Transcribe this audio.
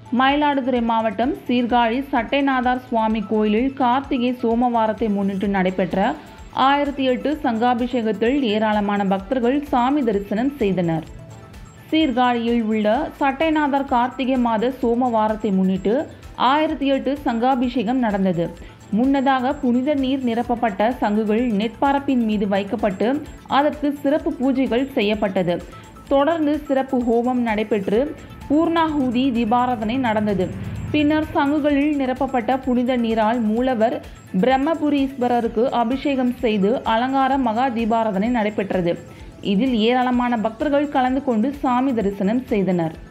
மயிலாடுதுறை மாவட்டம் சீர்காழி சட்டைநாதார் சுவாமி கோயிலில் கார்த்திகை சோமவாரத்தை முன்னிட்டு நடைபெற்ற ஆயிரத்தி எட்டு சங்காபிஷேகத்தில் ஏராளமான பக்தர்கள் சாமி தரிசனம் செய்தனர் சீர்காழியில் உள்ள சட்டைநாதர் கார்த்திகை மாத சோமவாரத்தை முன்னிட்டு ஆயிரத்தி எட்டு சங்காபிஷேகம் நடந்தது முன்னதாக புனித நீர் நிரப்பப்பட்ட சங்குகள் நெற்பரப்பின் மீது வைக்கப்பட்டு அதற்கு சிறப்பு பூஜைகள் செய்யப்பட்டது தொடர்ந்து சிறப்பு ஹோமம் நடைபெற்று பூர்ணாஹூதி தீபாராதனை நடந்தது பின்னர் சங்குகளில் நிரப்பப்பட்ட புனித நீரால் மூலவர் பிரம்மபுரீஸ்வரருக்கு அபிஷேகம் செய்து அலங்கார மகா தீபாராதனை நடைபெற்றது இதில் ஏராளமான பக்தர்கள் கலந்து கொண்டு சாமி தரிசனம் செய்தனர்